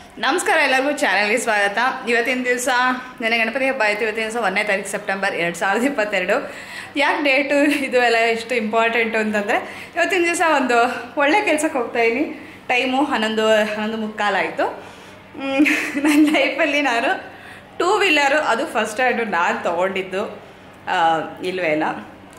ನಮಸ್ಕಾರ ಎಲ್ಲರಿಗೂ ಚಾನಲ್ಗೆ ಸ್ವಾಗತ ಇವತ್ತಿನ ದಿವಸ ನೆನೆ ಗಣಪತಿ ಹಬ್ಬ ಆಯಿತು ಇವತ್ತಿನ ದಿವಸ ಒಂದನೇ ತಾರೀಕು ಸೆಪ್ಟೆಂಬರ್ ಎರಡು ಸಾವಿರದ ಇಪ್ಪತ್ತೆರಡು ಯಾಕೆ ಡೇಟು ಇದು ಎಲ್ಲ ಎಷ್ಟು ಇಂಪಾರ್ಟೆಂಟು ಅಂತಂದರೆ ಇವತ್ತಿನ ದಿವಸ ಒಂದು ಒಳ್ಳೆ ಕೆಲಸಕ್ಕೆ ಹೋಗ್ತಾ ಇದ್ದೀನಿ ಟೈಮು ಹನ್ನೊಂದು ಹನ್ನೊಂದು ಮುಕ್ಕಾಲಾಯಿತು ನನ್ನ ಲೈಫಲ್ಲಿ ನಾನು ಟೂ ವೀಲರು ಅದು ಫಸ್ಟ್ ಹ್ಯಾಂಡು ನಾನು ತೊಗೊಂಡಿದ್ದು ಆ, ಇಲ್ವೇ ಇಲ್ಲ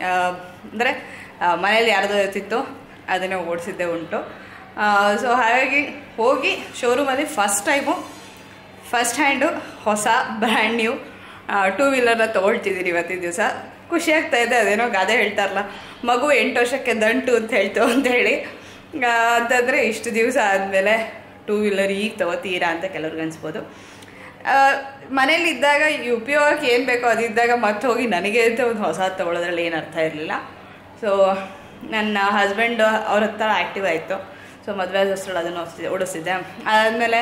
ಅಂದರೆ ಮನೇಲಿ ಯಾರ್ದು ಇರ್ತಿತ್ತು ಅದನ್ನೇ ಓಡಿಸಿದ್ದೇ ಉಂಟು ಸೊ ಹಾಗಾಗಿ ಹೋಗಿ ಶೋರೂಮಲ್ಲಿ ಫಸ್ಟ್ ಟೈಮು ಫಸ್ಟ್ ಹ್ಯಾಂಡು ಹೊಸ ಬ್ರ್ಯಾಂಡ್ ನ್ಯೂ ಟೂ ವೀಲರ್ನ ತೊಗೊಳ್ತಿದ್ದೀನಿ ಇವತ್ತಿನ ದಿವಸ ಖುಷಿ ಆಗ್ತಾ ಇದೆ ಅದೇನೋ ಗಾದೆ ಹೇಳ್ತಾರಲ್ಲ ಮಗು ಎಂಟು ವರ್ಷಕ್ಕೆ ದಂಟು ಅಂತ ಹೇಳ್ತು ಅಂತೇಳಿ ಆ, ಅಂತಂದರೆ ಇಷ್ಟು ದಿವಸ ಆದಮೇಲೆ ಟೂ ವೀಲರ್ ಈಗ ತಗೋತೀರಾ ಅಂತ ಕೆಲವ್ರಿಗೆ ಅನ್ಸ್ಬೋದು ಆ, ಮನೇಲಿ ಇದ್ದಾಗ ಈ ಉಪಯೋಗಕ್ಕೆ ಏನು ಬೇಕೋ ಅದಿದ್ದಾಗ ಮತ್ತೆ ಹೋಗಿ ನನಗೆ ಅಂತ ಒಂದು ಹೊಸ ತೊಗೊಳೋದ್ರಲ್ಲಿ ಏನು ಅರ್ಥ ಇರಲಿಲ್ಲ ಸೊ ನನ್ನ ಹಸ್ಬೆಂಡ್ ಅವ್ರ ಹತ್ರ ಆ್ಯಕ್ಟಿವ್ ಆಯಿತು ಸೊ ಮದುವೆ ಹೆಸರು ಅದನ್ನು ಓಡಿಸ್ತಿದ್ದೆ ಓಡಿಸ್ತಿದ್ದೆ ಅದಾದಮೇಲೆ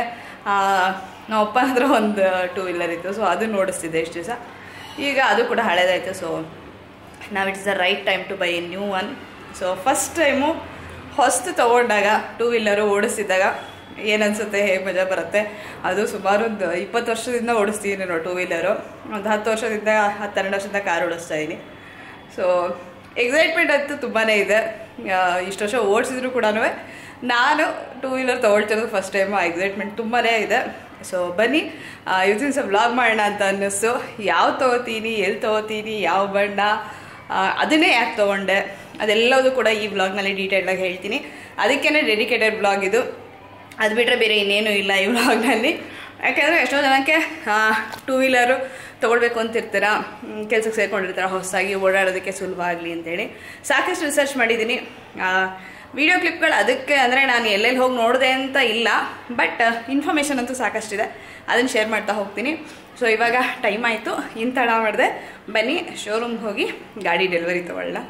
ನಮ್ಮ ಅಪ್ಪ ಹತ್ರ ಒಂದು ಟೂ ವೀಲರ್ ಇತ್ತು ಸೊ ಅದನ್ನು ಓಡಿಸ್ತಿದ್ದೆ ಇಷ್ಟು ದಿವಸ ಈಗ ಅದು ಕೂಡ ಹಳೇದಾಯಿತು ಸೊ ನಾವು it's the right time to buy a new one so first time ಹೊಸ್ತು ತೊಗೊಂಡಾಗ ಟೂ ವೀಲರು ಓಡಿಸ್ತಿದ್ದಾಗ ಏನನ್ಸುತ್ತೆ ಹೇಗೆ ಮಜಾ ಬರುತ್ತೆ ಅದು ಸುಮಾರು ಒಂದು ಇಪ್ಪತ್ತು ವರ್ಷದಿಂದ ಓಡಿಸ್ತೀನಿ ನಾನು ಟೂ ವೀಲರು ಒಂದು ಹತ್ತು ವರ್ಷದಿಂದ ಹತ್ತೆರಡು ವರ್ಷದಿಂದ ಕಾರ್ ಓಡಿಸ್ತಾ ಇದ್ದೀನಿ ಸೊ ಎಕ್ಸೈಟ್ಮೆಂಟ್ ಅಂತೂ ತುಂಬಾ ಇದೆ ಆ, ಇಷ್ಟು ವರ್ಷ ಓಡಿಸಿದ್ರು ಕೂಡ ನಾನು ಟೂ ವೀಲರ್ ತೊಗೊಳ್ತಿರೋದು ಫಸ್ಟ್ ಟೈಮು ಆ ಎಕ್ಸೈಟ್ಮೆಂಟ್ ತುಂಬಾ ಇದೆ ಸೊ ಬನ್ನಿ ಆ, ಇವತ್ತಿನ ದಿವಸ ವ್ಲಾಗ್ ಮಾಡೋಣ ಅಂತ ಅನ್ನಿಸ್ತು ಯಾವ ತೊಗೋತೀನಿ ಎಲ್ಲಿ ತೊಗೋತೀನಿ ಯಾವ ಬಣ್ಣ ಆ, ಅದನ್ನೇ ಯಾಕೆ ತೊಗೊಂಡೆ ಅದೆಲ್ಲವೂ ಕೂಡ ಈ ವ್ಲಾಗ್ನಲ್ಲಿ ಡೀಟೇಲಾಗಿ ಹೇಳ್ತೀನಿ ಅದಕ್ಕೇ ಡೆಡಿಕೇಟೆಡ್ ವ್ಲಾಗ್ ಇದು ಅದು ಬಿಟ್ಟರೆ ಬೇರೆ ಇನ್ನೇನು ಇಲ್ಲ ಈ ವ್ಲಾಗ್ನಲ್ಲಿ ಯಾಕೆಂದರೆ ಎಷ್ಟೋ ಜನಕ್ಕೆ ಟೂ ವೀಲರು ತೊಗೊಳ್ಬೇಕು ಅಂತಿರ್ತೀರ ಕೆಲಸಕ್ಕೆ ಸೇರ್ಕೊಂಡಿರ್ತಾರೆ ಹೊಸದಾಗಿ ಓಡಾಡೋದಕ್ಕೆ ಸುಲಭ ಆಗಲಿ ಅಂತೇಳಿ ಸಾಕಷ್ಟು ರಿಸರ್ಚ್ ಮಾಡಿದ್ದೀನಿ ವಿಡಿಯೋ ಕ್ಲಿಪ್ಗಳು ಅದಕ್ಕೆ ಅಂದರೆ ನಾನು ಎಲ್ಲೆಲ್ಲಿ ಹೋಗಿ ನೋಡಿದೆ ಅಂತ ಇಲ್ಲ ಬಟ್ ಇನ್ಫಾರ್ಮೇಷನ್ ಅಂತೂ ಸಾಕಷ್ಟಿದೆ ಅದನ್ನು ಶೇರ್ ಮಾಡ್ತಾ ಹೋಗ್ತೀನಿ ಸೊ ಇವಾಗ ಟೈಮ್ ಆಯಿತು ಇನ್ನು ತಡ ಮಾಡಿದೆ ಬನ್ನಿ ಶೋರೂಮ್ಗೆ ಹೋಗಿ ಗಾಡಿ ಡೆಲಿವರಿ ತೊಗೊಳ್ಳ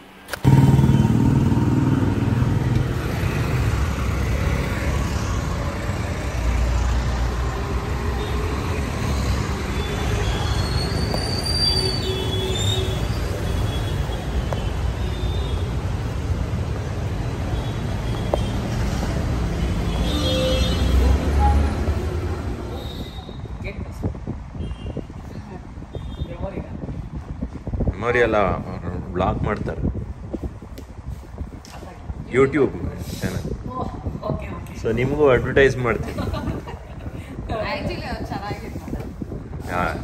ಮೆಮೊರಿ ಎಲ್ಲ ಬ್ಲಾಕ್ ಮಾಡ್ತಾರೆ ಯೂಟ್ಯೂಬ್ ಚಾನಲ್ ಸೊ ನಿಮಗೂ ಅಡ್ವರ್ಟೈಸ್ ಮಾಡ್ತೀನಿ ಆ್ಯಕ್ಚುಲಿ ಚೆನ್ನಾಗಿತ್ತು ಹಾಂ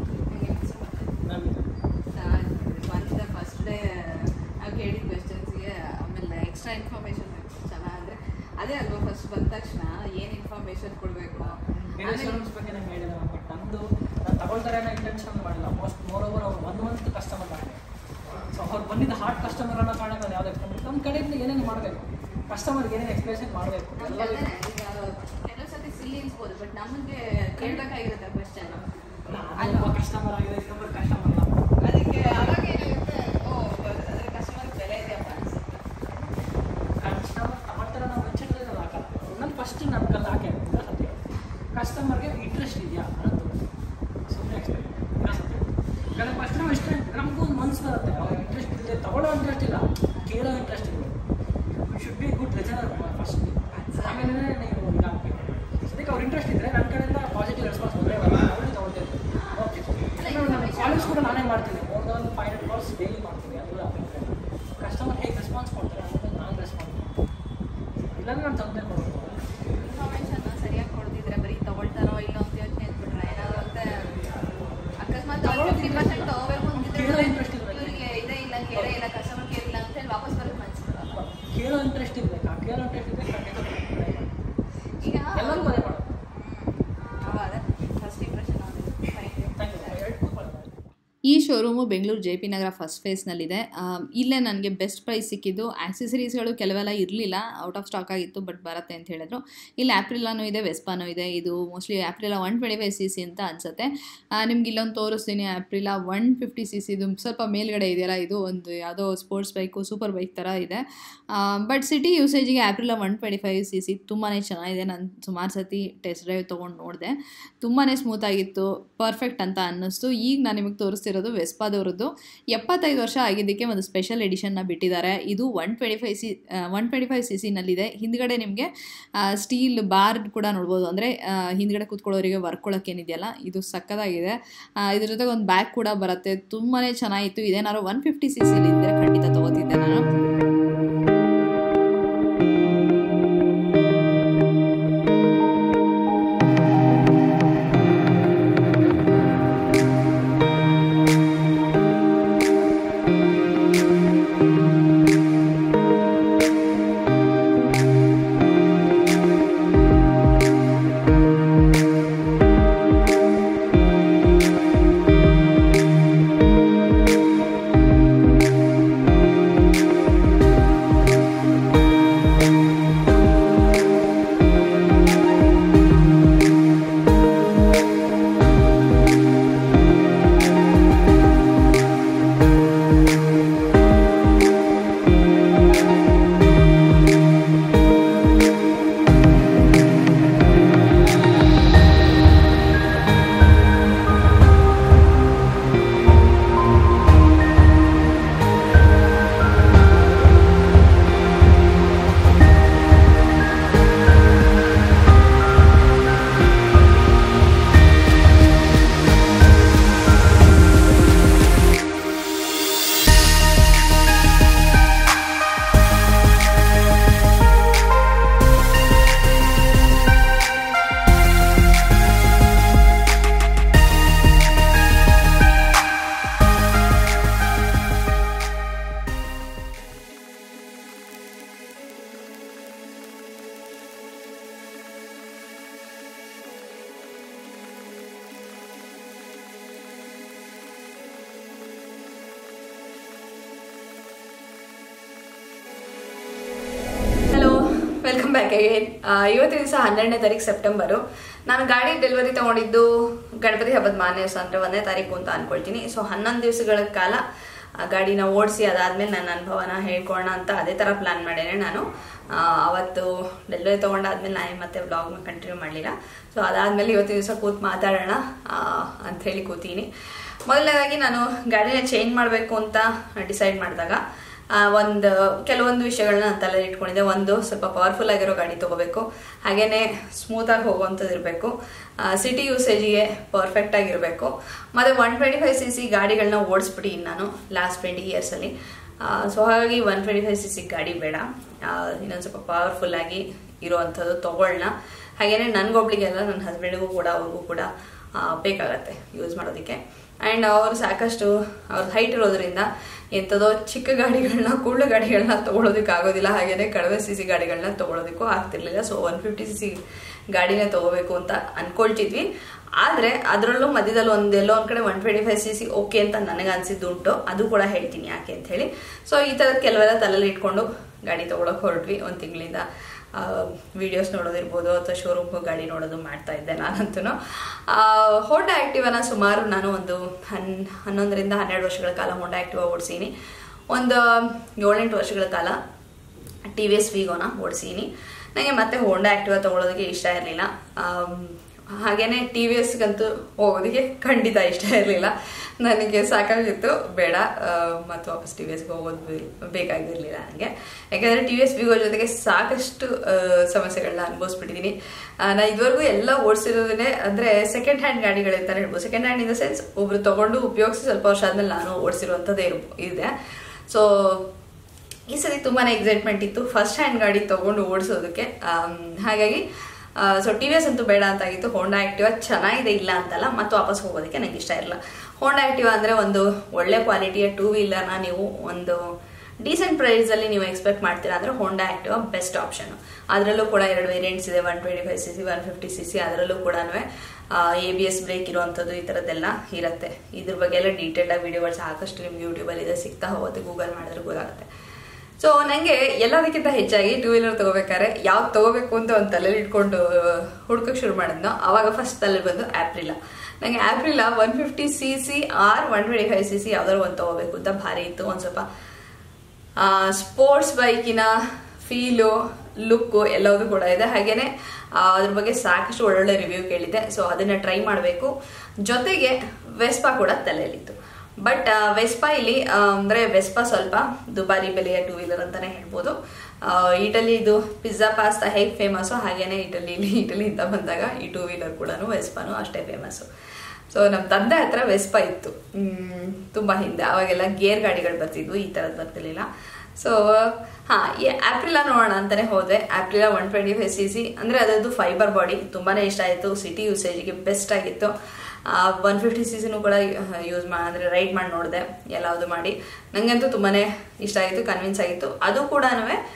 ಬಂದ ಫಸ್ಟ್ ಡೇ ನಾವು ಕೇಳಿದ ಕ್ವೆಶನ್ಸ್ಗೆ ಆಮೇಲೆ ಎಕ್ಸ್ಟ್ರಾ ಇನ್ಫಾರ್ಮೇಷನ್ ಚೆನ್ನಾಗಿ ಅಂದರೆ ಅದೇ ಅಲ್ವಾ ಫಸ್ಟ್ ಬಂದ ತಕ್ಷಣ ಏನು ಇನ್ಫಾರ್ಮೇಷನ್ ಕೊಡಬೇಕು ಬೇರೆ ಶೋರೂಮ್ಸ್ ಬಗ್ಗೆ ನಾನು ಹೇಳಿದೆ ಬಟ್ ನಮ್ಮದು ನಾನು ತಗೊಳ್ತಾರೆ ಅನ್ನೋ ಇಂಟೆನ್ಷನ್ ಮಾಡಿಲ್ಲ ಮೋಸ್ಟ್ ಮೋರ್ ಓವರ್ ಅವ್ರು ಒನ್ ಮಂತ್ ಕಸ್ಟಮರ್ ಮಾಡಿದೆ ಸೊ ಅವ್ರು ಬಂದಿದ್ದ ಹಾರ್ಟ್ ಕಸ್ಟಮರ್ ಅನ್ನೋ ಕಾರಣಕ್ಕೆ ನಾನು ಯಾವ್ದು ಎಕ್ಸ್ಪ್ಲೇನ್ ನಮ್ಮ ಕಡೆಯಿಂದ ಏನೇನು ಮಾಡಬೇಕು ಕಸ್ಟಮರ್ಗೆ ಏನೇನು ಎಕ್ಸ್ಪ್ಲೇಷನ್ ಮಾಡಬೇಕು ಎಲ್ಲದೂ ಕೆಲವು ಸತಿ ಸಿಲ್ಲಿ ಅನ್ಸ್ಬೋದು ಬಟ್ ನಮಗೆ ಕೇಳಬೇಕಾಗಿರುತ್ತೆ ಕ್ವೆಶನ್ ನಾನು ಒಬ್ಬ ಕಸ್ಟಮರ್ ಆಗಿದೆ ಇನ್ನೊಬ್ಬರು ಕಸ್ಟಮರ್ ಅಲ್ಲ ಅದಕ್ಕೆ ಅವಾಗ ಏನಾಗುತ್ತೆ ಓ ಅದ್ರ ಕಸ್ಟಮರ್ ಬೆಲೆ ಇದೆಯಪ್ಪ ಅನ್ಸುತ್ತೆ ಕಸ್ಟಮರ್ ತಗೊಳ್ತಾರೆ ನಾವು ವೆಚ್ಚದಲ್ಲಿ ಹಾಕಲ್ಲ ನನ್ನ ಫಸ್ಟ್ ನನ್ನ ಕಲ್ಲ ಹಾಕಿ ಸತ್ಯ ಕಸ್ಟಮರ್ಗೆ ಇಂಟ್ರೆಸ್ಟ್ ಇದೆಯಾ ಅನ್ನೋದು ಸುಮ್ಮನೆ ಎಕ್ಸ್ಪ್ಲೇನ್ ಸತ್ಯ ಯಾಕಂದ್ರೆ ಫಸ್ಟ್ ನಾವು ಇಷ್ಟ ನಮಗೂ ಒಂದು ಮನಸ್ಸು ಬರುತ್ತೆ ಅವ್ರ ಇಂಟ್ರೆಸ್ಟ್ ಇದೆ ತಗೊಳ್ಳೋ ಇಂಟ್ರೆಸ್ಟ್ ಇಲ್ಲ ಕೇಳೋ ಇಂಟ್ರೆಸ್ಟ್ ಇದೆ should be good listener first ಆಮೇಲೆ ನೀವು ಇದಾಗಬೇಕು ಸದ್ಯಕ್ಕೆ ಅವ್ರ ಇಂಟ್ರೆಸ್ಟ್ ಇದ್ದರೆ ನನ್ನ ಕಡೆಯಿಂದ ಪಾಸಿಟಿವ್ ರೆಸ್ಪಾನ್ಸ್ ಬಂದರೆ ಅವರೇ ತಗೊಳ್ತೇನೆ ಓಕೆ ನನ್ನ ಕಾಲೇಜ್ ಕೂಡ ನಾನೇ ಮಾಡ್ತೀನಿ more than five hundred calls daily ಮಾಡ್ತೀನಿ ಅದು ಕಸ್ಟಮರ್ ಹೇಗೆ ರೆಸ್ಪಾನ್ಸ್ ಕೊಡ್ತಾರೆ ಅನ್ನೋದು ನಾನು ರೆಸ್ಪಾನ್ಸ್ ಮಾಡ್ತೀನಿ ಇಲ್ಲಾಂದ್ರೆ ನಾನು ತೊಂದರೆ ಕೊಡಬೇಕು ಇನ್ಫಾರ್ಮೇಷನ್ ಸರಿಯಾಗಿ ಕೊಡ್ತಿದ್ರೆ ಬರೀ ತಗೊಳ್ತಾರೋ ಇಲ್ಲ ಅಂತ ಯೋಚನೆ ಇಟ್ಬಿಟ್ರೆ ಏನಾದ್ರು ಅಂತ ಅಕಸ್ಮಾತ್ ಫಿಫ್ಟಿ ಪರ್ಸೆಂಟ್ ತಗೋಬೇಕು ಕೇಳೋ ಅಂತಿದ್ರೆ interest ಇರ್ಬೇಕು. ಇವರಿಗೆ ಇದೇ ಇಲ್ಲ ಕೇಳೇ ಇಲ್ಲ ಕಸ್ಟಮರ್ ಕೇರ್ ಇಲ್ಲ ಅಂತ ಹೇಳಿ ವಾಪಸ್ ಬರೋದು ಮನ್ಸ್ಬಿಡಲ್ಲ ಕೇಳೋ ಇಂಟ್ರೆಸ್ಟ್ ಇರಬೇಕಾ ಕೇಳೋ ಇಂಟ್ರೆಸ್ಟ್ ಇದ್ದರೆ ಖಂಡಿತ ಕೊಡ್ತೀನಿ. ಈಗ ಎಲ್ಲರೂ ಅದೇ ಮಾಡೋದು ಅವಾಗ ಫಸ್ಟ್ ಇಂಪ್ರೆಷನ್ ಥ್ಯಾಂಕ್ ಯು ಎರಡು ಕೂತ್ಕೊಳ್ಳಿ. ಈ showroom Bengaluru J P Nagar first ಫೇಸ್ನಲ್ಲಿದೆ ಇಲ್ಲೇ ನನಗೆ ಬೆಸ್ಟ್ ಪ್ರೈಸ್ ಸಿಕ್ಕಿದ್ದು ಆಕ್ಸೆಸರೀಸ್ಗಳು ಕೆಲವೆಲ್ಲ ಇರಲಿಲ್ಲ ಔಟ್ ಆಫ್ ಸ್ಟಾಕ್ ಆಗಿತ್ತು ಬಟ್ ಬರುತ್ತೆ ಅಂತ ಹೇಳಿದ್ರು ಇಲ್ಲಿ ಆ್ಯಪ್ರಿಲಾನು ಇದೆ ವೆಸ್ಪಾನು ಇದೆ ಇದು mostly Aprilia one twenty five C C ಅಂತ ಅನಿಸುತ್ತೆ ನಿಮ್ಗೆ ಇಲ್ಲೊಂದು ತೋರಿಸ್ತೀನಿ ಆ್ಯಪ್ರಿಲಾ ಒನ್ ಫಿಫ್ಟಿ ಸಿ ಸಿದು ಸ್ವಲ್ಪ ಮೇಲ್ಗಡೆ ಇದೆಯಲ್ಲ ಇದು ಒಂದು ಯಾವುದೋ ಸ್ಪೋರ್ಟ್ಸ್ ಬೈಕು ಸೂಪರ್ ಬೈಕ್ ಥರ ಇದೆ ಬಟ್ ಸಿಟಿ ಯೂಸೇಜಿಗೆ Aprilia one twenty five C C ತುಂಬಾ ಚೆನ್ನಾಗಿದೆ ನಾನು ಸುಮಾರು ಸತಿ ಟೆಸ್ಟ್ ಡ್ರೈವ್ ತೊಗೊಂಡು ನೋಡಿದೆ ತುಂಬಾ ಸ್ಮೂತಾಗಿತ್ತು ಪರ್ಫೆಕ್ಟ್ ಅಂತ ಅನ್ನಿಸ್ತು ಈಗ ನಾನು ನಿಮಗೆ ತೋರಿಸ್ತಿರೋ ಕಳಿಸಿರೋದು ವೆಸ್ಪಾದವ್ರದ್ದು ಎಪ್ಪತ್ತೈದು ವರ್ಷ ಆಗಿದ್ದಕ್ಕೆ ಒಂದು ಸ್ಪೆಷಲ್ ಎಡಿಷನ್ನ ಬಿಟ್ಟಿದ್ದಾರೆ ಇದು one twenty five C one twenty five C ಸಿನಲ್ಲಿದೆ ಹಿಂದ್ಗಡೆ ನಿಮಗೆ ಸ್ಟೀಲ್ ಬಾರ್ ಕೂಡ ನೋಡ್ಬೋದು ಅಂದರೆ ಹಿಂದ್ಗಡೆ ಕೂತ್ಕೊಳ್ಳೋರಿಗೆ ವರ್ಕೊಳ್ಳೋಕೆ ಏನಿದೆಯಲ್ಲ ಇದು ಸಕ್ಕದಾಗಿದೆ ಆ, ಇದ್ರ ಜೊತೆಗೆ ಒಂದು ಬ್ಯಾಗ್ ಕೂಡ ಬರುತ್ತೆ ತುಂಬಾ ಚೆನ್ನಾಗಿತ್ತು ಇದೇನಾದ್ರು ಒನ್ ಫಿಫ್ಟಿ ಸಿ ಸಿಲಿ ಇದ್ದರೆ ಖಂಡಿತ ತೊಗೋತಿದ್ದೆ ನಾನು ಹಲೋ ವೆಲ್ಕಮ್ ಬ್ಯಾಕ್ ಅಗೇನ್ ಇವತ್ತಿನ ದಿವಸ ಹನ್ನೆರಡನೇ ತಾರೀಕು ಸೆಪ್ಟೆಂಬರು ನಾನು ಗಾಡಿ ಡೆಲಿವರಿ ತಗೊಂಡಿದ್ದು ಗಣಪತಿ ಹಬ್ಬದ ಮಾರನೇ ದಿವಸ ಅಂದರೆ ಒಂದನೇ ತಾರೀಕು ಅಂತ ಅನ್ಕೊಳ್ತೀನಿ ಸೊ ಹನ್ನೊಂದು ದಿವಸಗಳ ಕಾಲ ಆ ಗಾಡಿನ ಓಡಿಸಿ ಅದಾದ್ಮೇಲೆ ನನ್ನ ಅನುಭವನ ಹೇಳ್ಕೊಳ್ಳೋಣ ಅಂತ ಅದೇ ಥರ ಪ್ಲಾನ್ ಮಾಡೇನೆ ನಾನು ಆ, ಅವತ್ತು ಡೆಲಿವರಿ ತೊಗೊಂಡಾದ್ಮೇಲೆ ನಾನು ಮತ್ತೆ ವ್ಲಾಗ್ನ ಕಂಟಿನ್ಯೂ ಮಾಡಲಿಲ್ಲ ಸೊ ಅದಾದ್ಮೇಲೆ ಇವತ್ತಿನ ದಿವಸ ಕೂತ್ ಮಾತಾಡೋಣ ಆ, ಅಂತ ಹೇಳಿ ಕೂತೀನಿ ಮೊದಲನೇದಾಗಿ ನಾನು ಗಾಡಿನ ಚೇಂಜ್ ಮಾಡಬೇಕು ಅಂತ ಡಿಸೈಡ್ ಮಾಡಿದಾಗ ಒಂದು ಕೆಲವೊಂದು ವಿಷಯಗಳನ್ನ ನಾನು ತಲೆ ಇಟ್ಕೊಂಡಿದ್ದೆ ಒಂದು ಸ್ವಲ್ಪ ಪವರ್ಫುಲ್ ಆಗಿರೋ ಗಾಡಿ ತಗೋಬೇಕು ಹಾಗೇನೆ ಸ್ಮೂತ್ ಆಗಿ ಹೋಗುವಂಥದ್ದು ಇರಬೇಕು ಸಿಟಿ ಯೂಸೇಜಿಗೆ ಪರ್ಫೆಕ್ಟ್ ಆಗಿರಬೇಕು ಮತ್ತೆ one twenty five C C ಗಾಡಿಗಳನ್ನ ಓಡಿಸ್ಬಿಟ್ಟಿದ್ದೀನಿ ನಾನು ಲಾಸ್ಟ್ ಟ್ವೆಂಟಿ ಇಯರ್ಸಲ್ಲಿ ಸೊ ಹಾಗಾಗಿ one twenty five C C ಗಾಡಿ ಬೇಡ ಆ, ಇನ್ನೊಂದು ಸ್ವಲ್ಪ ಪವರ್ಫುಲ್ ಆಗಿ ಇರುವಂಥದ್ದು ತಗೊಳ್ಳೋಣ ಹಾಗೇನೆ ನನಗೊಬ್ಳಿಗೆಲ್ಲ ನನ್ನ ಹಸ್ಬೆಂಡಿಗೂ ಕೂಡ ಅವ್ರಿಗೂ ಕೂಡ ಆ, ಬೇಕಾಗತ್ತೆ ಯೂಸ್ ಮಾಡೋದಕ್ಕೆ ಆ್ಯಂಡ್ ಅವರು ಸಾಕಷ್ಟು ಅವ್ರ ಹೈಟ್ ಇರೋದ್ರಿಂದ ಎಂಥದೋ ಚಿಕ್ಕ ಗಾಡಿಗಳನ್ನ ಕೂಡ್ಲು ಗಾಡಿಗಳನ್ನ ತೊಗೊಳೋದಕ್ಕೆ ಆಗೋದಿಲ್ಲ ಹಾಗೇನೆ ಕಡಿಮೆ ಸಿ ಸಿ ಗಾಡಿಗಳನ್ನ ತೊಗೊಳೋದಕ್ಕೂ ಆಗ್ತಿರ್ಲಿಲ್ಲ so one fifty C C ಗಾಡಿನೇ ತೊಗೋಬೇಕು ಅಂತ ಅನ್ಕೊಳ್ತಿದ್ವಿ ಆದರೆ ಅದರಲ್ಲೂ ಮಧ್ಯದಲ್ಲಿ ಒಂದು ಎಲ್ಲೋ ಒಂದು ಕಡೆ one twenty five C C okay ಅಂತ ನನಗೆ ಅನ್ಸಿದ್ದು ಉಂಟು ಅದು ಕೂಡ ಹೇಳ್ತೀನಿ ಯಾಕೆ ಅಂತ ಹೇಳಿ ಸೊ ಈ ಥರದ ಕೆಲವೆಲ್ಲ ತಲೆಯಲ್ಲಿ ಇಟ್ಕೊಂಡು ಗಾಡಿ ತೊಗೊಳಕ್ಕೆ ಹೊರಟ್ವಿ ಒಂದು ತಿಂಗಳಿಂದ ವಿಡಿಯೋಸ್ ನೋಡೋದಿರ್ಬೋದು ಅಥವಾ ಶೋರೂಮ್ಗೂ ಗಾಡಿ ನೋಡೋದು ಮಾಡ್ತಾ ಇದ್ದೆ ನಾನಂತೂ ಹೋಂಡಾ ಆ್ಯಕ್ಟಿವನ ಸುಮಾರು ನಾನು ಒಂದು ಹನ್ ಹನ್ನೊಂದರಿಂದ ಹನ್ನೆರಡು ವರ್ಷಗಳ ಕಾಲ ಹೋಂಡಾ ಆ್ಯಕ್ಟಿವ ಓಡಿಸೀನಿ ಒಂದು ಏಳೆಂಟು ವರ್ಷಗಳ ಕಾಲ ಟಿ ವಿ ಎಸ್ ವಿಗೋನ ಓಡಿಸೀನಿ ನನಗೆ ಮತ್ತೆ ಹೋಂಡಾ ಆ್ಯಕ್ಟಿವ ತೊಗೊಳೋದಕ್ಕೆ ಇಷ್ಟ ಇರಲಿಲ್ಲ ಹಾಗೇನೆ ಟಿ ವಿ ಎಸ್ಗಂತೂ ಹೋಗೋದಕ್ಕೆ ಖಂಡಿತ ಇಷ್ಟ ಇರಲಿಲ್ಲ ನನಗೆ ಸಾಕಾಗಿತ್ತು ಬೇಡ ಮತ್ತು ವಾಪಸ್ ಟಿ ವಿ ಎಸ್ಗೆ ಹೋಗೋದು ಬೇ- ಬೇಕಾಗಿರಲಿಲ್ಲ ನನಗೆ ಯಾಕಂದರೆ ಟಿ ವಿ ಎಸ್ ವಿಗೋ ಜೊತೆಗೆ ಸಾಕಷ್ಟು ಆ, ಸಮಸ್ಯೆಗಳನ್ನ ಅನುಭವಿಸ್ಬಿಟ್ಟಿದ್ದೀನಿ ನಾನು ಇದುವರೆಗೂ ಎಲ್ಲ ಓಡಿಸಿರೋದೇ ಅಂದರೆ ಸೆಕೆಂಡ್ ಹ್ಯಾಂಡ್ ಗಾಡಿಗಳು ಅಂತಾನೆ ಹೇಳ್ಬೋದು second hand in the sense ಒಬ್ರು ತಗೊಂಡು ಉಪಯೋಗಿಸಿ ಸ್ವಲ್ಪ ವರ್ಷ ಆದ್ಮೇಲೆ ನಾನು ಓಡಿಸಿರುವಂಥದ್ದೇ ಇರ್ಬೋ ಇದೆ ಸೊ ಈ ಸರಿ ತುಂಬಾನೇ ಎಕ್ಸೈಟ್ಮೆಂಟ್ ಇತ್ತು ಫಸ್ಟ್ ಹ್ಯಾಂಡ್ ಗಾಡಿ ತಗೊಂಡು ಓಡಿಸೋದಕ್ಕೆ ಆಮ್, ಹಾಗಾಗಿ ಸೊ ಟಿ ವಿ ಎಸ್ ಅಂತೂ ಬೇಡ ಅಂತಾಗಿತ್ತು ಹೋಂಡಾ ಆಕ್ಟಿವಾ ಚೆನ್ನಾಗಿದೆ ಇಲ್ಲ ಅಂತಲ್ಲ ಮತ್ತು ವಾಪಸ್ ಹೋಗೋದಕ್ಕೆ ನಂಗೆ ಇಷ್ಟ ಇರಲ್ಲ ಹೋಂಡಾ ಆಕ್ಟಿವಾ ಅಂದರೆ ಒಂದು ಒಳ್ಳೆ ಕ್ವಾಲಿಟಿಯ ಟೂ ವೀಲರ್ನ ನೀವು ಒಂದು ಡೀಸೆಂಟ್ ಪ್ರೈಸಲ್ಲಿ ನೀವು ಎಕ್ಸ್ಪೆಕ್ಟ್ ಮಾಡ್ತೀರಾ ಅಂದರೆ ಹೋಂಡಾ ಆಕ್ಟಿವಾ ಬೆಸ್ಟ್ ಆಪ್ಷನ್ ಅದರಲ್ಲೂ ಕೂಡ ಎರಡು ವೇರಿಯಂಟ್ಸ್ ಇದೆ one twenty five C C one fifty C C ಅದರಲ್ಲೂ ಕೂಡ ಎ ಬಿ ಎಸ್ ಬ್ರೇಕ್ ಇರುವಂಥದ್ದು ಈ ಥರದ್ದೆಲ್ಲ ಇರುತ್ತೆ ಇದ್ರ ಬಗ್ಗೆ ಎಲ್ಲ ಡೀಟೇಲ್ಡಾಗಿ ವಿಡಿಯೋಗಳು ಸಾಕಷ್ಟು ನಿಮ್ಗೆ ಯೂಟ್ಯೂಬಲ್ಲಿ ಇದೆ ಸಿಗ್ತಾ ಹೋಗುತ್ತೆ ಗೂಗಲ್ ಮಾಡಿದ್ರೆ ಗೊತ್ತಾಗುತ್ತೆ ಸೊ ನನಗೆ ಎಲ್ಲದಕ್ಕಿಂತ ಹೆಚ್ಚಾಗಿ ಟೂ ವೀಲರ್ ತಗೋಬೇಕಾದ್ರೆ ಯಾವ್ದು ತಗೋಬೇಕು ಅಂತ ಒಂದು ತಲೆಯಲ್ಲಿ ಇಟ್ಕೊಂಡು ಹುಡ್ಕಕ್ಕೆ ಶುರು ಮಾಡಿದ್ನೋ ಅವಾಗ ಫಸ್ಟ್ ತಲೆ ಬಂದು ಆ್ಯಪ್ರಿಲ ನನಗೆ Aprilia one fifty C C or one twenty five C C ಯಾವ್ದಾದ್ರು ಒಂದು ತಗೋಬೇಕು ಅಂತ ಭಾರಿ ಇತ್ತು ಒಂದು ಸ್ವಲ್ಪ ಸ್ಪೋರ್ಟ್ಸ್ ಬೈಕಿನ ಫೀಲು ಲುಕ್ಕು ಎಲ್ಲವೂ ಕೂಡ ಇದೆ ಹಾಗೇನೆ ಆ, ಅದ್ರ ಬಗ್ಗೆ ಸಾಕಷ್ಟು ಒಳ್ಳೊಳ್ಳೆ ರಿವ್ಯೂ ಕೇಳಿದ್ದೆ ಸೊ ಅದನ್ನ ಟ್ರೈ ಮಾಡಬೇಕು ಜೊತೆಗೆ ವೆಸ್ಪಾ ಕೂಡ ತಲೆಯಲ್ಲಿತ್ತು ಬಟ್ ವೆಸ್ಪಾ ಇಲ್ಲಿ ಆ, ಅಂದ್ರೆ ವೆಸ್ಪಾ ಸ್ವಲ್ಪ ದುಬಾರಿ ಬೆಲೆಯ ಟೂ ವೀಲರ್ ಅಂತಾನೆ ಹೇಳ್ಬೋದು ಆ, ಇಟಲಿ ಇದು ಪಿಜ್ಜಾ ಪಾಸ್ತಾ ಹೇಗೆ ಫೇಮಸ್ಸು ಹಾಗೇನೆ ಇಟಲಿಲಿ ಇಟಲಿಯಿಂದ ಬಂದಾಗ ಈ ಟೂ ವೀಲರ್ ಕೂಡ ವೆಸ್ಪಾನು ಅಷ್ಟೇ ಫೇಮಸ್ಸು ಸೊ ನಮ್ಮ ತಂದೆ ಹತ್ರ ವೆಸ್ಪಾ ಇತ್ತು ಮ್, ತುಂಬಾ ಹಿಂದೆ ಅವಾಗೆಲ್ಲ ಗೇರ್ ಗಾಡಿಗಳು ಬರ್ತಿದ್ವು ಈ ಥರದ್ದು ಬರ್ತಿರ್ಲಿಲ್ಲ ಸೊ ಹಾ ಈ ಆಪ್ರಿಲಾ ನೋಡೋಣ ಅಂತಾನೆ ಹೋದೆ Aprilia one twenty five C C ಅಂದರೆ ಅದರದ್ದು ಫೈಬರ್ ಬಾಡಿ ತುಂಬಾನೇ ಇಷ್ಟ ಆಯಿತು ಸಿಟಿ ಯೂಸೇಜ್ಗೆ ಬೆಸ್ಟ್ ಆಗಿತ್ತು ಒನ್ ಫಿಫ್ಟಿ ಸಿ ಸಿನೂ ಕೂಡ ಯೂಸ್ ಮಾ ಅಂದರೆ ರೈಡ್ ಮಾಡಿ ನೋಡಿದೆ ಎಲ್ಲವುದು ಮಾಡಿ ನನಗಂತೂ ತುಂಬಾ ಇಷ್ಟ ಆಗಿತ್ತು ಕನ್ವಿನ್ಸ್ ಆಗಿತ್ತು ಅದು ಕೂಡ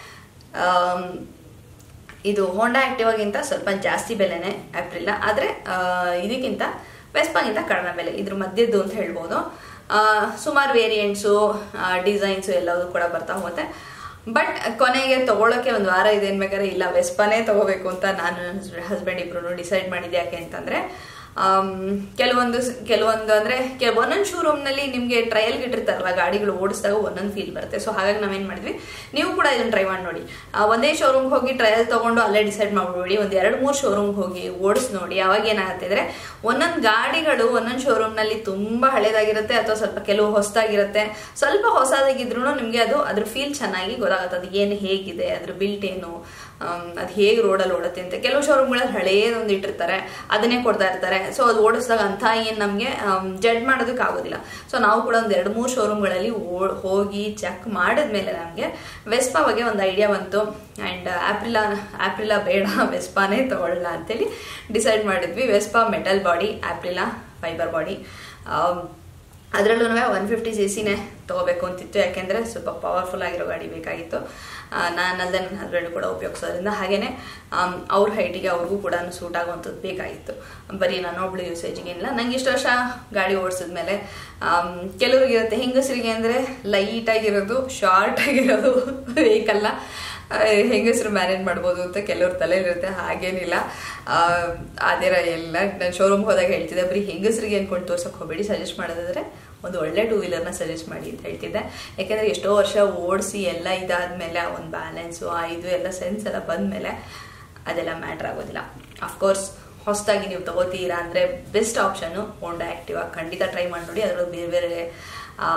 ಇದು ಹೋಂಡಾ ಆಕ್ಟಿವಾಗಿಂತ ಸ್ವಲ್ಪ ಜಾಸ್ತಿ ಬೆಲೆನೇ ಆಪ್ರಿಲ್ಲ ಆದರೆ ಇದಕ್ಕಿಂತ ವೆಸ್ಪಾಗಿಂತ ಕಡಿಮೆ ಬೆಲೆ ಇದ್ರ ಮಧ್ಯದ್ದು ಅಂತ ಹೇಳ್ಬೋದು ಸುಮಾರು ವೇರಿಯಂಟ್ಸು ಡಿಸೈನ್ಸು ಎಲ್ಲವೂ ಕೂಡ ಬರ್ತಾ ಹೋಗುತ್ತೆ ಬಟ್ ಕೊನೆಗೆ ತಗೊಳ್ಳೋಕೆ ಒಂದು ವಾರ ಇದೆ ಬೇಕಾದ್ರೆ ಇಲ್ಲ ವೆಸ್ಪಾನೇ ತಗೋಬೇಕು ಅಂತ ನಾನು ಹಸ್ಬೆಂಡ್ ಇಬ್ರು ಡಿಸೈಡ್ ಮಾಡಿದ್ದೆ ಯಾಕೆ ಅಂತಂದ್ರೆ ಆಮ್, ಕೆಲವೊಂದು ಸ್- ಕೆಲವೊಂದು ಅಂದ್ರೆ ಕೆಲ ಒಂದೊಂದು ಶೋರೂಮ್ನಲ್ಲಿ ನಿಮಗೆ ಟ್ರಯಲ್ಗೆ ಇಟ್ಟಿರ್ತಾರಲ್ಲ ಗಾಡಿಗಳು ಓಡಿಸಿದಾಗ ಒಂದೊಂದು ಫೀಲ್ ಬರುತ್ತೆ ಸೊ ಹಾಗಾಗಿ ನಾವೇನ್ ಮಾಡಿದ್ವಿ ನೀವು ಕೂಡ ಇದನ್ನ ಟ್ರೈ ಮಾಡಿ ನೋಡಿ ಆ, ಒಂದೇ ಶೋರೂಮ್ಗೆ ಹೋಗಿ ಟ್ರಯಲ್ ತಗೊಂಡು ಅಲ್ಲೇ ಡಿಸೈಡ್ ಮಾಡ್ಬಿಡಿ ಒಂದು ಎರಡು ಮೂರು ಶೋರೂಮ್ಗೆ ಹೋಗಿ ಓಡಿಸಿ ನೋಡಿ ಅವಾಗ ಏನಾಗುತ್ತೆ ಅಂದ್ರೆ ಒಂದೊಂದು ಗಾಡಿಗಳು ಒಂದೊಂದು ಶೋರೂಮ್ನಲ್ಲಿ ತುಂಬಾ ಹಳೇದಾಗಿರುತ್ತೆ ಅಥವಾ ಸ್ವಲ್ಪ ಕೆಲವು ಹೊಸದಾಗಿರುತ್ತೆ ಸ್ವಲ್ಪ ಹೊಸದಾಗಿದ್ರು ನಿಮಗೆ ಅದು ಅದ್ರ ಫೀಲ್ ಚೆನ್ನಾಗಿ ಗೊತ್ತಾಗುತ್ತೆ ಅದು ಏನು ಹೇಗಿದೆ ಅದ್ರ ಬಿಲ್ಟ್ ಏನು ಅದು ಹೇಗೆ ರೋಡಲ್ಲಿ ಓಡುತ್ತೆ ಅಂತ ಕೆಲವು ಶೋರೂಮ್ಗಳಲ್ಲಿ ಹಳೇದೊಂದು ಇಟ್ಟಿರ್ತಾರೆ ಅದನ್ನೇ ಕೊಡ್ತಾ ಇರ್ತಾರೆ ಸೊ ಅದು ಓಡಿಸಿದಾಗ ಅಂತ ಏನು ನಮಗೆ ಜಡ್ಜ್ ಮಾಡೋದಕ್ಕೆ ಆಗೋದಿಲ್ಲ ಸೊ ನಾವು ಕೂಡ ಒಂದು ಎರಡು ಮೂರು ಶೋರೂಮ್ಗಳಲ್ಲಿ ಹೋಗಿ ಚೆಕ್ ಮಾಡಿದ್ಮೇಲೆ ನಮಗೆ ವೆಸ್ಪಾ ಬಗ್ಗೆ ಒಂದು ಐಡಿಯಾ ಬಂತು ಆ್ಯಂಡ್ ಆಪ್ರಿಲಾ ಆಪ್ರಿಲಾ ಬೇಡ ವೆಸ್ಪಾನೇ ತಗೊಳ್ಳಲ್ಲ ಅಂತೇಳಿ ಡಿಸೈಡ್ ಮಾಡಿದ್ವಿ Vespa metal body Aprilia fibre body ಅದರಲ್ಲೂ ಒನ್ ಫಿಫ್ಟಿ ಸಿ ಸಿನೇ ತೊಗೋಬೇಕು ಅಂತಿತ್ತು ಯಾಕೆಂದರೆ ಸ್ವಲ್ಪ ಪವರ್ಫುಲ್ ಆಗಿರೋ ಗಾಡಿ ಬೇಕಾಗಿತ್ತು ನಾನಲ್ಲದೆ ನನ್ನ ಹಸ್ಬೆಂಡ್ ಕೂಡ ಉಪಯೋಗಿಸೋದ್ರಿಂದ ಹಾಗೇನೆ ಅವ್ರ ಹೈಟಿಗೆ ಅವ್ರಿಗೂ ಕೂಡ ಸೂಟ್ ಆಗುವಂಥದ್ದು ಬೇಕಾಗಿತ್ತು ಬರೀ ನಾನು ಒಬ್ಳು ಯೂಸೇಜಿಗೆ ಇಲ್ಲ ನಂಗೆ ಇಷ್ಟು ವರ್ಷ ಗಾಡಿ ಓಡಿಸಿದ್ಮೇಲೆ ಕೆಲವ್ರಿಗೆ ಇರುತ್ತೆ ಹೆಂಗಸರಿಗೆ ಅಂದರೆ ಲೈಟ್ ಆಗಿರೋದು ಶಾರ್ಟ್ ಆಗಿರೋದು ವೆಹಿಕಲ್ನ ಹೆಂಗಸರು ಮ್ಯಾನೇಜ್ ಮಾಡ್ಬೋದು ಅಂತ ಕೆಲವ್ರ ತಲೆಯಲ್ಲಿರುತ್ತೆ ಹಾಗೇನಿಲ್ಲ ಆ, ಅದೇರ ಎಲ್ಲ ನಾನು ಶೋರೂಮ್ಗೆ ಹೋದಾಗ ಹೇಳ್ತಿದ್ದೆ ಬರೀ ಹೆಂಗಸರಿಗೆ ಅನ್ಕೊಂಡು ತೋರ್ಸಕ್ಕೆ ಹೋಗಬೇಡಿ ಸಜೆಸ್ಟ್ ಮಾಡೋದಾದ್ರೆ ಒಂದು ಒಳ್ಳೆ ಟೂ ವೀಲರ್ನ ಸಜೆಸ್ಟ್ ಮಾಡಿ ಅಂತ ಹೇಳ್ತಿದ್ದೆ ಯಾಕೆಂದರೆ ಎಷ್ಟೋ ವರ್ಷ ಓಡಿಸಿ ಎಲ್ಲ ಇದಾದ್ಮೇಲೆ ಆ ಒಂದು ಬ್ಯಾಲೆನ್ಸು ಆ ಇದು ಎಲ್ಲ ಸೆನ್ಸ್ ಎಲ್ಲ ಬಂದಮೇಲೆ ಅದೆಲ್ಲ ಮ್ಯಾಟ್ರ್ ಆಗೋದಿಲ್ಲ ಅಫ್ಕೋರ್ಸ್ ಹೊಸದಾಗಿ ನೀವು ತಗೋತೀರಾ ಅಂದರೆ ಬೆಸ್ಟ್ ಆಪ್ಷನ್ನು ಹೋಂಡಾ ಆ್ಯಕ್ಟಿವಾ ಖಂಡಿತ ಟ್ರೈ ಮಾಡಿ ನೋಡಿ ಅದರಲ್ಲೂ ಬೇರೆ ಬೇರೆ ಆ,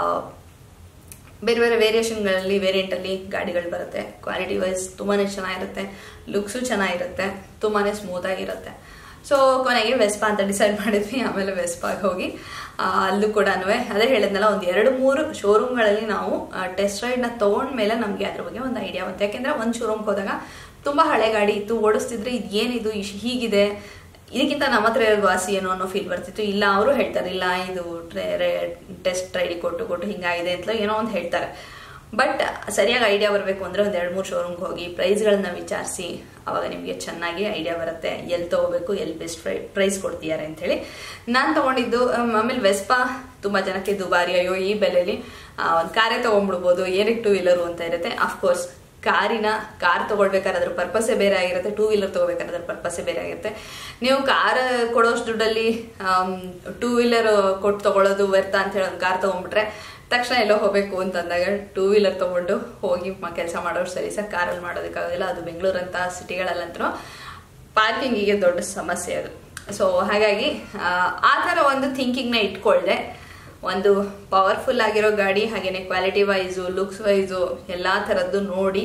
ಬೇರೆ ಬೇರೆ ವೇರಿಯೇಷನ್ಗಳಲ್ಲಿ ವೇರಿಯಂಟಲ್ಲಿ ಗಾಡಿಗಳು ಬರುತ್ತೆ ಕ್ವಾಲಿಟಿ ವೈಸ್ ತುಂಬಾ ಚೆನ್ನಾಗಿರುತ್ತೆ ಲುಕ್ಸು ಚೆನ್ನಾಗಿರುತ್ತೆ ತುಂಬಾ ಸ್ಮೂತಾಗಿರುತ್ತೆ ಸೊ ಕೊನೆಗೆ ವೆಸ್ಪಾ ಅಂತ ಡಿಸೈಡ್ ಮಾಡಿದ್ವಿ ಆಮೇಲೆ ವೆಸ್ಪಾಗೆ ಹೋಗಿ ಆ, ಅಲ್ಲೂ ಕೂಡ ಅದೇ ಹೇಳಿದ್ನಲ್ಲ ಒಂದು ಎರಡು ಮೂರು ಶೋರೂಮ್ಗಳಲ್ಲಿ ನಾವು ಟೆಸ್ಟ್ ರೈಡ್ನ ತೊಗೊಂಡ್ಮೇಲೆ ನಮಗೆ ಅದ್ರ ಬಗ್ಗೆ ಒಂದು ಐಡಿಯಾ ಬಂತು ಯಾಕೆಂದರೆ ಒಂದು ಶೋರೂಮ್ಗೆ ಹೋದಾಗ ತುಂಬ ಹಳೆ ಗಾಡಿ ಇತ್ತು ಓಡಿಸ್ತಿದ್ರೆ ಇದು ಏನಿದು ಇಶ್- ಹೀಗಿದೆ ಇದಕ್ಕಿಂತ ನಮ್ಮ ಹತ್ರ ಇರೋದು ವಾಸಿ ಏನೋ ಅನ್ನೋ ಫೀಲ್ ಬರ್ತಿತ್ತು ಇಲ್ಲ ಅವರು ಹೇಳ್ತಾರೆ ಇಲ್ಲ ಇದು ಟೆಸ್ಟ್ ರೈಡಿಗೆ ಕೊಟ್ಟು ಕೊಟ್ಟು ಹಿಂಗಾಗಿದೆ ಅಂತ ಏನೋ ಒಂದು ಹೇಳ್ತಾರೆ ಬಟ್ ಸರಿಯಾಗಿ ಐಡಿಯಾ ಬರಬೇಕು ಅಂದರೆ ಒಂದು ಎರಡು ಮೂರು ಶೋರೂಮ್ಗೆ ಹೋಗಿ ಪ್ರೈಸ್ಗಳನ್ನ ವಿಚಾರಿಸಿ ಅವಾಗ ನಿಮಗೆ ಚೆನ್ನಾಗಿ ಐಡಿಯಾ ಬರುತ್ತೆ ಎಲ್ಲಿ ತೊಗೋಬೇಕು ಎಲ್ಲಿ ಬೆಸ್ಟ್ ಪ್ರೈ ಪ್ರೈಸ್ ಕೊಡ್ತೀಯಾರೆ ಅಂಥೇಳಿ ನಾನು ತೊಗೊಂಡಿದ್ದು ಆಮ್, ಆಮೇಲೆ ವೆಸ್ಪಾ ತುಂಬ ಜನಕ್ಕೆ ದುಬಾರಿ ಅಯ್ಯೋ ಈ ಬೆಲೆಯಲ್ಲಿ ಒಂದು ಕಾರೇ ತೊಗೊಂಡ್ಬಿಡ್ಬೋದು ಏನಕ್ಕೆ ಟೂ ವೀಲರು ಅಂತ ಇರುತ್ತೆ ಅಫ್ಕೋರ್ಸ್ ಕಾರಿನ ಕಾರ್ ತಗೊಳ್ಬೇಕಾದ್ರೆ ಅದ್ರ ಪರ್ಪಸೇ ಬೇರೆ ಆಗಿರುತ್ತೆ ಟೂ ವೀಲರ್ ತಗೋಬೇಕಾದ್ರೆ ಅದ್ರ ಪರ್ಪಸೇ ಬೇರೆ ಆಗಿರುತ್ತೆ ನೀವು ಕಾರ್ ಕೊಡೋಷ್ಟು ದುಡ್ಡಲ್ಲಿ ಟೂ ವೀಲರ್ ಕೊಟ್ಟು ತಗೊಳ್ಳೋದು ವ್ಯರ್ಥ ಅಂತ ಹೇಳಿ ಒಂದು ಕಾರ್ ತಗೊಂಡ್ಬಿಟ್ರೆ ತಕ್ಷಣ ಎಲ್ಲೋ ಹೋಗಬೇಕು ಅಂತಂದಾಗ ಟೂ ವೀಲರ್ ತಗೊಂಡು ಹೋಗಿ ಕೆಲಸ ಮಾಡೋರು ಸರಿ ಸರ್ ಕಾರಲ್ಲಿ ಮಾಡೋದಕ್ಕಾಗೋದಿಲ್ಲ ಅದು ಬೆಂಗಳೂರಂಥ ಸಿಟಿಗಳಲ್ಲಂತೂ ಪಾರ್ಕಿಂಗಿಗೆ ದೊಡ್ಡ ಸಮಸ್ಯೆ ಅದು ಸೊ ಹಾಗಾಗಿ ಆ, ಆ ಥರ ಒಂದು ಥಿಂಕಿಂಗ್ನ ಇಟ್ಕೊಳ್ದೆ ಒಂದು ಪವರ್ಫುಲ್ ಆಗಿರೋ ಗಾಡಿ ಹಾಗೇನೆ ಕ್ವಾಲಿಟಿ ವೈಸು ಲುಕ್ಸ್ ವೈಸು ಎಲ್ಲ ಥರದ್ದು ನೋಡಿ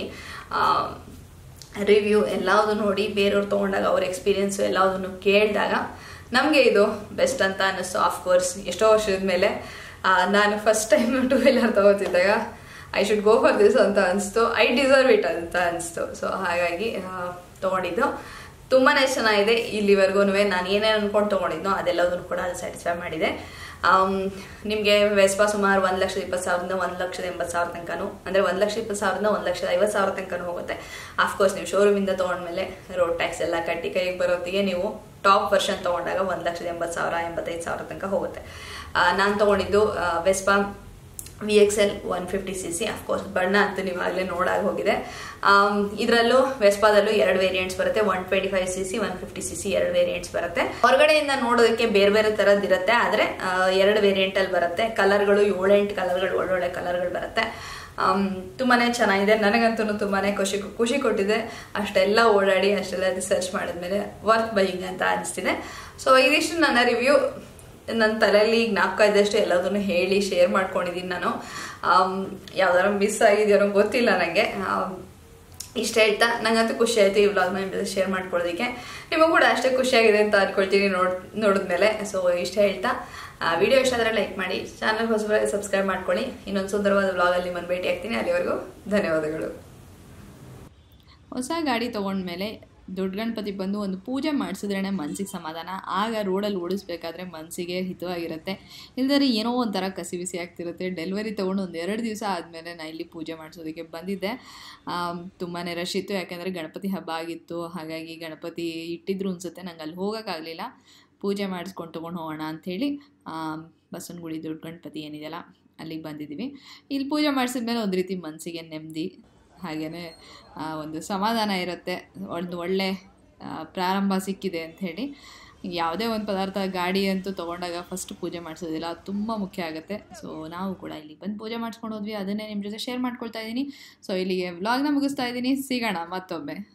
ರಿವ್ಯೂ ಎಲ್ಲವುದು ನೋಡಿ ಬೇರೆಯವ್ರು ತೊಗೊಂಡಾಗ ಅವ್ರ ಎಕ್ಸ್ಪೀರಿಯನ್ಸು ಎಲ್ಲದನ್ನು ಕೇಳಿದಾಗ ನಮಗೆ ಇದು ಬೆಸ್ಟ್ ಅಂತ ಅನ್ನಿಸ್ತು ಆಫ್ಕೋರ್ಸ್ ಎಷ್ಟೋ ವರ್ಷದ ಮೇಲೆ ಆ, ನಾನು ಫಸ್ಟ್ ಟೈಮ್ ಟೂ ವೀಲರ್ ತಗೋತಿದ್ದಾಗ I should go for this ಅಂತ ಅನಿಸ್ತು ಐ ಡಿಸರ್ವ್ ಇಟ್ ಅಂತ ಅನಿಸ್ತು ಸೊ ಹಾಗಾಗಿ ಆ, ತಗೊಂಡಿದ್ದು ತುಂಬಾನೇ ಚೆನ್ನಾಗಿದೆ ಇಲ್ಲಿವರೆಗೂ ನಾನು ಏನೇನು ಅನ್ಕೊಂಡು ತೊಗೊಂಡಿದ್ನೋ ಅದೆಲ್ಲದನ್ನು ಕೂಡ ಅದು ಸ್ಯಾಟಿಸ್ಫೈ ಮಾಡಿದೆ ನಿಮಗೆ ವೆಸ್ಪಾ ಸುಮಾರು ಒಂದು ಲಕ್ಷದ ಇಪ್ಪತ್ತು ಸಾವಿರದಿಂದ ಒಂದು ಲಕ್ಷದ ಎಂಬತ್ತು ಸಾವಿರ ತನಕನೂ ಅಂದರೆ ಒಂದು ಲಕ್ಷ ಇಪ್ಪತ್ತು ಸಾವಿರದಿಂದ ಒಂದು ಲಕ್ಷದ ಐವತ್ತು ಸಾವಿರ ತನಕನೂ ಹೋಗುತ್ತೆ ಆಫ್ಕೋರ್ಸ್ ನೀವು ಶೋರೂಮಿಂದ ತೊಗೊಂಡ್ಮೇಲೆ ರೋಡ್ ಟ್ಯಾಕ್ಸ್ ಎಲ್ಲ ಕಟ್ಟಿ ಕೈಗೆ ಬರೋತ್ತಿಗೆ ನೀವು ಟಾಪ್ ವರ್ಷನ್ ತೊಗೊಂಡಾಗ ಒಂದು ಲಕ್ಷದ ಎಂಬತ್ತು ಸಾವಿರ ಎಂಬತ್ತೈದು ಸಾವಿರ ತನಕ ಹೋಗುತ್ತೆ ನಾನು ತೊಗೊಂಡಿದ್ದು Vespa V X L one fifty C C of course ಬಣ್ಣ ಅಂತೂ ನೀವಾಗಲೇ ನೋಡಾಗ ಹೋಗಿದೆ ಇದರಲ್ಲೂ ವೆಸ್ಪಾದಲ್ಲೂ ಎರಡು ವೇರಿಯಂಟ್ಸ್ ಬರುತ್ತೆ one twenty five C C one fifty C C ಎರಡು ವೇರಿಯಂಟ್ಸ್ ಬರುತ್ತೆ ಹೊರಗಡೆಯಿಂದ ನೋಡೋದಕ್ಕೆ ಬೇರೆ ಬೇರೆ ಥರದ್ದು ಇರುತ್ತೆ ಆದರೆ ಎರಡು ವೇರಿಯಂಟ್ ಅಲ್ಲಿ ಬರುತ್ತೆ ಕಲರ್ಗಳು ಏಳೆಂಟು ಕಲರ್ಗಳು ಒಳ್ಳೊಳ್ಳೆ ಕಲರ್ಗಳು ಬರುತ್ತೆ ಆಮ್, ತುಂಬಾನೇ ಚೆನ್ನಾಗಿದೆ ನನಗಂತೂ ತುಂಬಾನೇ ಖುಷಿ ಖುಷಿ ಕೊಟ್ಟಿದೆ ಅಷ್ಟೆಲ್ಲ ಓಡಾಡಿ ಅಷ್ಟೆಲ್ಲ ರಿಸರ್ಚ್ ಮಾಡಿದ್ಮೇಲೆ ವರ್ತ್ ಬೈಯಿಂಗ್ ಅಂತ ಅನಿಸ್ತಿದೆ ಸೊ ಇದಿಷ್ಟು ನನ್ನ ರಿವ್ಯೂ ನನ್ನ ತಲೆಯಲ್ಲಿ ಈಗ ಜ್ಞಾಪಕ ಇದ್ದಷ್ಟು ಎಲ್ಲದನ್ನು ಹೇಳಿ ಶೇರ್ ಮಾಡ್ಕೊಂಡಿದ್ದೀನಿ ನಾನು ಯಾವ್ದಾರ ಮಿಸ್ ಆಗಿದೆಯೋ ಗೊತ್ತಿಲ್ಲ ನನಗೆ ಇಷ್ಟ ಹೇಳ್ತಾ ನಂಗಂತೂ ಖುಷಿ ಆಯ್ತು ಈ ವ್ಲಾಗ್ನ ನಿಮ್ಮ ಜೊತೆ ಶೇರ್ ಮಾಡ್ಕೊಳ್ಳೋದಕ್ಕೆ ನಿಮಗೂ ಕೂಡ ಅಷ್ಟೇ ಖುಷಿಯಾಗಿದೆ ಅಂತ ಅನ್ಕೊಳ್ತೀನಿ ನೋಡ್ ನೋಡಿದ್ಮೇಲೆ ಸೊ ಇಷ್ಟ ಹೇಳ್ತಾ ವಿಡಿಯೋ ಇಷ್ಟ ಆದರೆ ಲೈಕ್ ಮಾಡಿ ಚಾನಲ್ ಹೊಸಬರಾಗಿ ಸಬ್ಸ್ಕ್ರೈಬ್ ಮಾಡ್ಕೊಳ್ಳಿ ಇನ್ನೊಂದು ಸುಂದರವಾದ ವ್ಲಾಗಲ್ಲಿ ನಿಮ್ಮನ್ನು ಭೇಟಿ ಆಗ್ತೀನಿ ಅಲ್ಲಿವರೆಗೂ ಧನ್ಯವಾದಗಳು ಹೊಸ ಗಾಡಿ ತೊಗೊಂಡ್ಮೇಲೆ ದೊಡ್ಡ ಗಣಪತಿ ಬಂದು ಒಂದು ಪೂಜೆ ಮಾಡಿಸಿದ್ರೇ ಮನಸ್ಸಿಗೆ ಸಮಾಧಾನ ಆಗ ರೋಡಲ್ಲಿ ಓಡಿಸ್ಬೇಕಾದ್ರೆ ಮನಸ್ಸಿಗೆ ಹಿತವಾಗಿರುತ್ತೆ ಇಲ್ದರೆ ಏನೋ ಒಂಥರ ಕಸಿ ಬಿಸಿ ಆಗ್ತಿರುತ್ತೆ ಡೆಲಿವರಿ ತೊಗೊಂಡು ಒಂದು ಎರಡು ದಿವಸ ಆದಮೇಲೆ ನಾನು ಇಲ್ಲಿ ಪೂಜೆ ಮಾಡಿಸೋದಕ್ಕೆ ಬಂದಿದ್ದೆ ತುಂಬಾ ರಶ್ ಇತ್ತು ಯಾಕೆಂದರೆ ಗಣಪತಿ ಹಬ್ಬ ಆಗಿತ್ತು ಹಾಗಾಗಿ ಗಣಪತಿ ಇಟ್ಟಿದ್ರು ಅನಿಸುತ್ತೆ ನಂಗೆ ಅಲ್ಲಿ ಹೋಗೋಕ್ಕಾಗಲಿಲ್ಲ ಪೂಜೆ ಮಾಡಿಸ್ಕೊಂಡು ತೊಗೊಂಡು ಹೋಗೋಣ ಅಂಥೇಳಿ ಬಸವನಗುಡಿ ದೊಡ್ಡ ಗಣಪತಿ ಏನಿದೆಯಲ್ಲ ಅಲ್ಲಿಗೆ ಬಂದಿದ್ದೀವಿ ಇಲ್ಲಿ ಪೂಜೆ ಮಾಡಿಸಿದ್ಮೇಲೆ ಒಂದು ರೀತಿ ಮನಸ್ಸಿಗೆ ನೆಮ್ಮದಿ ಹಾಗೆಯೇ ಒಂದು ಸಮಾಧಾನ ಇರುತ್ತೆ ಒಂದು ಒಳ್ಳೆ ಆ, ಪ್ರಾರಂಭ ಸಿಕ್ಕಿದೆ ಅಂಥೇಳಿ ಯಾವುದೇ ಒಂದು ಪದಾರ್ಥ ಗಾಡಿ ಅಂತೂ ತೊಗೊಂಡಾಗ ಫಸ್ಟ್ ಪೂಜೆ ಮಾಡಿಸೋದಿಲ್ಲ ಅದು ತುಂಬ ಮುಖ್ಯ ಆಗುತ್ತೆ ಸೊ ನಾವು ಕೂಡ ಇಲ್ಲಿ ಬಂದು ಪೂಜೆ ಮಾಡಿಸ್ಕೊಂಡು ಹೋದ್ವಿ ಅದನ್ನೇ ನಿಮ್ಮ ಜೊತೆ ಶೇರ್ ಮಾಡ್ಕೊಳ್ತಾ ಇದ್ದೀನಿ ಸೊ ಇಲ್ಲಿಗೆ ವ್ಲಾಗ್ನ ಮುಗಿಸ್ತಾ ಇದ್ದೀನಿ ಸಿಗೋಣ ಮತ್ತೊಮ್ಮೆ